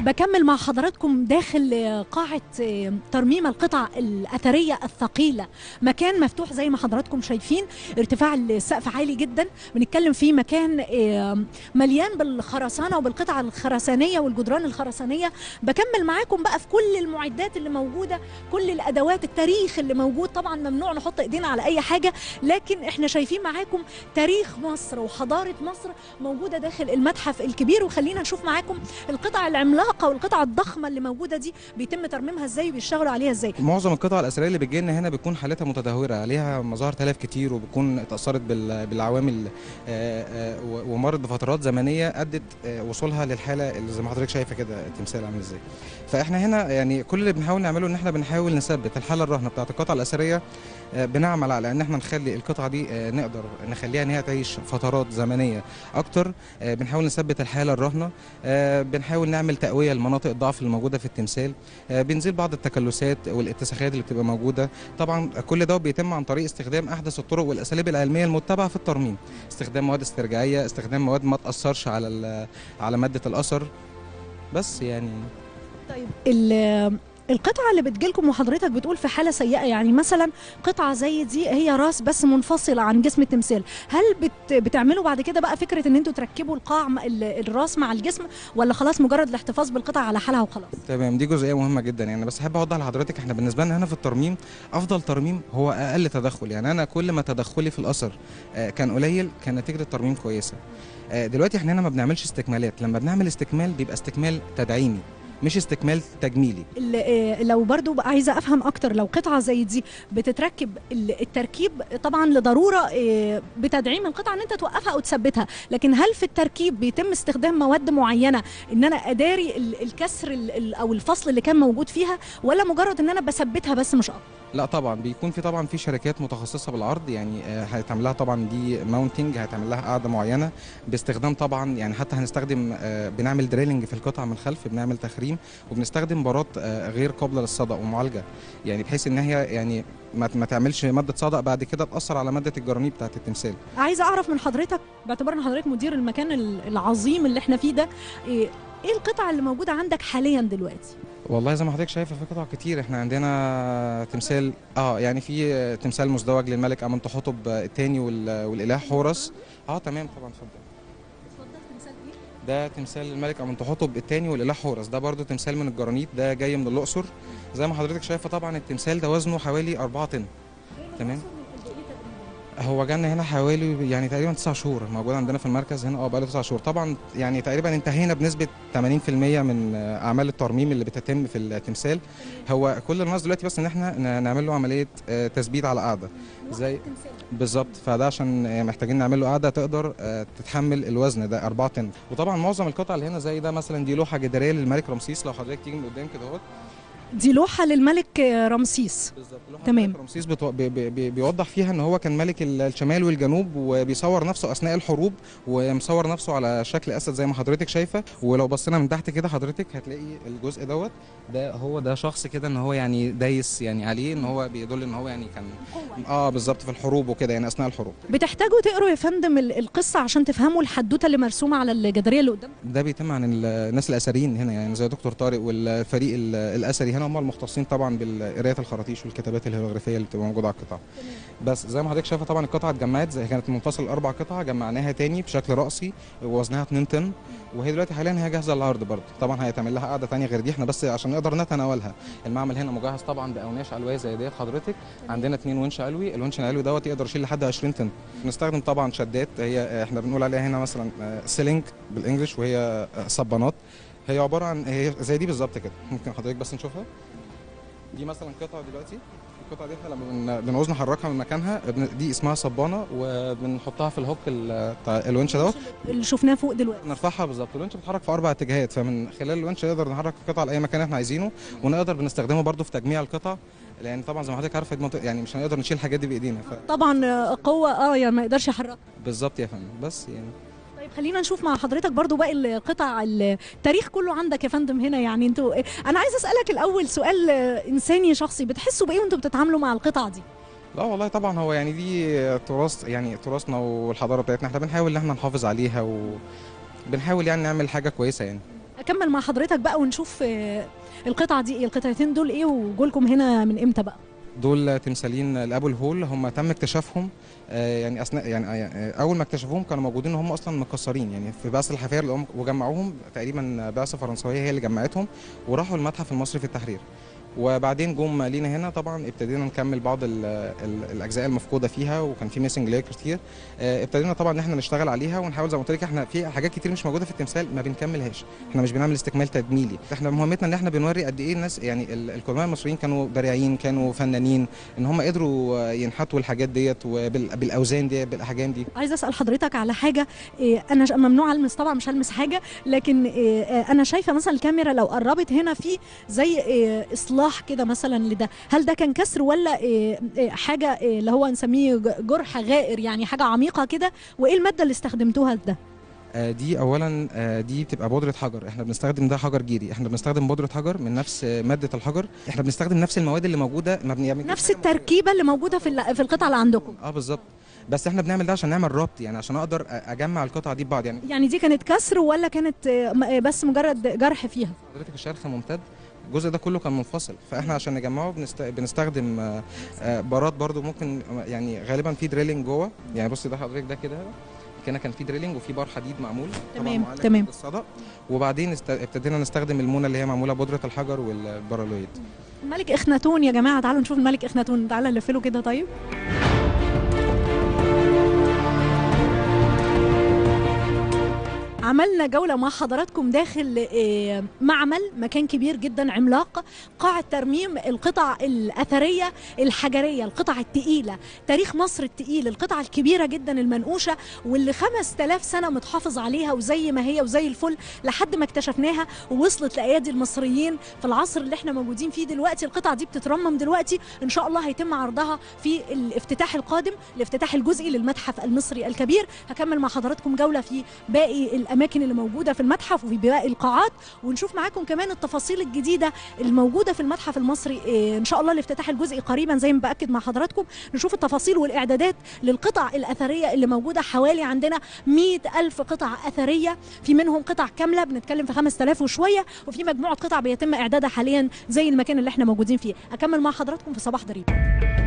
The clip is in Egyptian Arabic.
بكمل مع حضراتكم داخل آه، قاعة آه، ترميم القطع الأثرية الثقيلة مكان مفتوح زي ما حضراتكم شايفين ارتفاع السقف عالي جدا بنتكلم في مكان آه، مليان بالخرسانة وبالقطع الخرسانية والجدران الخرسانية بكمل معاكم بقى في كل المعدات اللي موجودة كل الأدوات التاريخ اللي موجود طبعا ممنوع نحط إيدينا على أي حاجة لكن احنا شايفين معاكم تاريخ مصر وحضارة مصر موجودة داخل المتحف الكبير وخلينا نشوف معاكم القطع العملاقة والقطع الضخمة اللي موجودة دي بيتم ترميمها ازاي وبيشتغلوا عليها ازاي معظم القطع الاثريه اللي بتجي لنا هنا بتكون حالتها متدهوره عليها مظاهر تلف كتير وبتكون اتاثرت بال- بالعوامل آه، آه، و- ومرت بفترات زمنيه ادت آه، وصولها للحاله اللي زي ما حضرتك شايفه كده التمثال عامل ازاي فاحنا هنا يعني كل اللي بنحاول نعمله ان احنا بنحاول نثبت الحاله الرهنه بتاعت القطع الاثريه آه، بنعمل على ان احنا نخلي القطعه دي آه، نقدر نخليها ان هي تعيش فترات زمنيه اكتر آه، بنحاول نثبت الحاله الرهنه آه، بنحاول نعمل تقويه لمناطق الضعف اللي موجوده في التمثال آه، بنزيل بعض التكلسات والاتساخات اللي بتبقى موجوده طبعا كل ده بيتم عن طريق استخدام احدث الطرق والاساليب العلميه المتبعه في الترميم استخدام مواد استرجاعيه استخدام مواد ما تاثرش على ال- على ماده الاثر بس يعني طيب ال- القطعة اللي بتجيلكم وحضرتك بتقول في حالة سيئة يعني مثلا قطعة زي دي هي راس بس منفصلة عن جسم التمثال هل بت بتعملوا بعد كده بقى فكرة ان انتوا تركبوا القاع م- ال- الراس مع الجسم ولا خلاص مجرد الاحتفاظ بالقطعة على حالها وخلاص تمام دي جزئيه مهمه جدا يعني بس احب اوضح لحضرتك احنا بالنسبه لنا هنا في الترميم افضل ترميم هو اقل تدخل يعني انا كل ما تدخلي في الاثر آه، كان قليل كان نتيجه الترميم كويسه آه، دلوقتي احنا هنا ما بنعملش استكمالات لما بنعمل استكمال بيبقى استكمال تدعيمي مش استكمال تجميلي ال- آه، لو برضو بقى عايزة افهم اكتر لو قطعة زي دي بتتركب ال- التركيب طبعا لضرورة آه، بتدعيم القطعة ان انت توقفها او تثبتها لكن هل في التركيب بيتم استخدام مواد معينة ان انا اداري ال- الكسر ال- ال- او الفصل اللي كان موجود فيها ولا مجرد ان انا بثبتها بس مش اكتر لا طبعا بيكون في طبعا في شركات متخصصه بالعرض يعني آه، هيتعمل لها طبعا دي ماونتنج هيتعمل لها قاعده معينه باستخدام طبعا يعني حتى هنستخدم آه، بنعمل دريلنج في القطع من الخلف بنعمل تخريم وبنستخدم بارات آه، غير قابله للصدأ ومعالجه يعني بحيث ان هي يعني ما ما تعملش ماده صدأ بعد كده تاثر على ماده الجرانيت بتاعت التمثال عايزه اعرف من حضرتك باعتبار ان حضرتك مدير المكان ال- العظيم اللي احنا فيه ده ايه إيه القطع اللي موجوده عندك حاليا دلوقتي والله زي ما حضرتك شايفه في قطع كتير احنا عندنا تمثال اه يعني في آه، تمثال مزدوج للملك امنتحتب آه، الثاني وال- والاله حورس اه تمام طبعا اتفضل ده تمثال الملك امنتحتب الثاني والاله حورس ده برضو تمثال من الجرانيت ده جاي من الاقصر زي ما حضرتك شايفه طبعا التمثال ده وزنه حوالي 4 طن تمام هو جالنا هنا حوالي يعني تقريبا 9 شهور موجود عندنا في المركز هنا اه بقاله 9 شهور طبعا يعني تقريبا انتهينا بنسبه 80% من آه، اعمال الترميم اللي بتتم في التمثال هو كل الناس دلوقتي بس ان احنا ن- نعمل له عمليه آه، تثبيت على قاعده زي بالظبط فده عشان آه، محتاجين نعمل له قاعده تقدر آه، تتحمل الوزن ده 4 طن وطبعا معظم القطع اللي هنا زي ده مثلا دي لوحه جداريه للملك رمسيس لو حضرتك تيجي من قدام كده اهوت دي لوحه للملك آه، رمسيس بالظبط لوحة تمام. الملك رمسيس بتو... بي... بي... بي- بيوضح فيها ان هو كان ملك ال- الشمال والجنوب وبيصور نفسه اثناء الحروب ومصور نفسه على شكل اسد زي ما حضرتك شايفه ولو بصينا من تحت كده حضرتك هتلاقي الجزء دوت ده هو ده شخص كده ان هو يعني دايس يعني عليه ان هو بيدل ان هو يعني كان اه بالظبط في الحروب وكده يعني اثناء الحروب بتحتاجوا تقروا يا فندم ال- القصه عشان تفهموا الحدوته اللي مرسومه على الجداريه اللي قدام ده بيتم عن ال- الناس الاثريين هنا يعني زي دكتور طارق والفريق ال- الاثري هنا هم المختصين طبعا بالقرايه الخراطيش والكتابات الهيروغليفيه اللي بتبقى موجوده على القطع بس زي ما حضرتك شايفه طبعا القطعه اتجمعت زي كانت منفصل اربع قطع جمعناها تاني بشكل راسي ووزنها 2 طن وهي دلوقتي حاليا هي جاهزه للعرض برضه طبعا هيتعمل لها قاعده تانية غير دي احنا بس عشان نقدر نتناولها المعمل هنا مجهز طبعا باوناش علويه زي ديت حضرتك عندنا اتنين ونش علوي الونش العلوي دوت يقدر يشيل لحد 20 طن بنستخدم طبعا شدات هي احنا بنقول عليها هنا مثلا سيلينج بالانجلش وهي آه، صبانات هي عباره عن هي زي دي بالظبط كده ممكن حضرتك بس نشوفها دي مثلا قطعه دلوقتي القطعه دي احنا لما بن- بنعوز نحركها من مكانها بن- دي اسمها صبانه وبنحطها في الهوك ال- بتاع الونش دوت اللي شفناه فوق دلوقتي نرفعها بالظبط الونش بيتحرك في اربع اتجاهات فمن خلال الونش نقدر نحرك القطعه لاي مكان احنا عايزينه ونقدر بنستخدمه برضو في تجميع القطع لان طبعا زي ما حضرتك عارفه المنطقة- يعني مش هنقدر نشيل الحاجات دي بايدينا ف... طبعا آه، قوه اه يعني ما يقدرش يحركها بالظبط يا فندم بس يعني طيب خلينا نشوف مع حضرتك برضو باقي القطع التاريخ كله عندك يا فندم هنا يعني انتوا انا عايزه اسالك الاول سؤال آه، انساني شخصي بتحسوا بايه وانتوا بتتعاملوا مع القطع دي لا والله طبعا هو يعني دي تراث يعني تراثنا والحضاره بتاعتنا احنا بنحاول ان احنا نحافظ عليها وبنحاول يعني نعمل حاجه كويسه يعني اكمل مع حضرتك بقى ونشوف آه، القطعه دي ايه القطعتين دول ايه وجولكم هنا من امتى بقى دول تمثالين لابو الهول هم تم اكتشافهم آه، يعني اثناء يعني آه، اول ما اكتشفوهم كانوا موجودين هم اصلا مكسرين يعني في بعثه الحفاير اللي هم- وجمعوهم تقريبا بعثه فرنسويه هي اللي جمعتهم وراحوا المتحف المصري في التحرير وبعدين جم لينا هنا طبعا ابتدينا نكمل بعض ال ال الاجزاء المفقوده فيها وكان في ميسنج لاير كتير آه، ابتدينا طبعا ان احنا نشتغل عليها ونحاول زي ما قلت لك احنا في حاجات كتير مش موجوده في التمثال ما بنكملهاش احنا مش بنعمل استكمال تجميلي احنا مهمتنا ان احنا بنوري قد ايه الناس يعني ال- القدماء المصريين كانوا بارعين كانوا فنانين ان هم قدروا آه، ينحتوا الحاجات ديت وبالاوزان دي بالاحجام دي عايزه اسال حضرتك على حاجه إيه، انا ش- ممنوع المس طبعا مش هلمس حاجه لكن إيه، آه، انا شايفه مثلا الكاميرا لو قربت هنا في زي إيه، اصلاح كده مثلا لده هل ده كان كسر ولا إيه، إيه، حاجه إيه، اللي هو نسميه ج- جرح غائر يعني حاجه عميقه كده وايه الماده اللي استخدمتوها لده آه، دي اولا آه، دي بتبقى بودره حجر احنا بنستخدم ده حجر جيري احنا بنستخدم بودره حجر من نفس آه، ماده الحجر احنا بنستخدم نفس المواد اللي موجوده ما بن- يعني نفس التركيبه اللي موجوده في ال- في القطعه اللي عندكم اه بالظبط بس احنا بنعمل ده عشان نعمل ربط يعني عشان اقدر أ- اجمع القطعه دي ببعض يعني يعني دي كانت كسر ولا كانت آه، م- آه، بس مجرد جرح فيها حضرتك الشرخ ممتد الجزء ده كله كان منفصل فاحنا عشان نجمعه بنست... بنستخدم آه، آه، بارات برضو ممكن آه، يعني غالبا في دريلنج جوه يعني بصي ده حضرتك ده كده كان كان في دريلنج وفي بار حديد معمول طبعاً تمام، معالج تمام. بالصدى وبعدين است... ابتدينا نستخدم المونه اللي هي معموله بودره الحجر والبارالويد الملك اخناتون يا جماعه تعالوا نشوف الملك اخناتون تعالى نلف له كده طيب عملنا جولة مع حضراتكم داخل آه، معمل مكان كبير جدا عملاق قاعة ترميم القطع الأثرية الحجرية القطع التقيلة تاريخ مصر التقيل القطع الكبيرة جدا المنقوشة واللي 5000 سنة متحافظ عليها وزي ما هي وزي الفل لحد ما اكتشفناها ووصلت لأيادي المصريين في العصر اللي احنا موجودين فيه دلوقتي القطع دي بتترمم دلوقتي ان شاء الله هيتم عرضها في الافتتاح القادم الافتتاح الجزئي للمتحف المصري الكبير هكمل مع حضراتكم جولة في باقي الاماكن اللي موجودة في المتحف وفي باقي القاعات ونشوف معاكم كمان التفاصيل الجديدة الموجودة في المتحف المصري إيه، ان شاء الله الافتتاح الجزئي قريبا زي ما باكد مع حضراتكم نشوف التفاصيل والاعدادات للقطع الاثرية اللي موجودة حوالي عندنا 100 ألف قطعة أثرية في منهم قطع كاملة بنتكلم في 5000 وشوية وفي مجموعة قطع بيتم إعدادها حاليا زي المكان اللي احنا موجودين فيه أكمل مع حضراتكم في صباح ضريب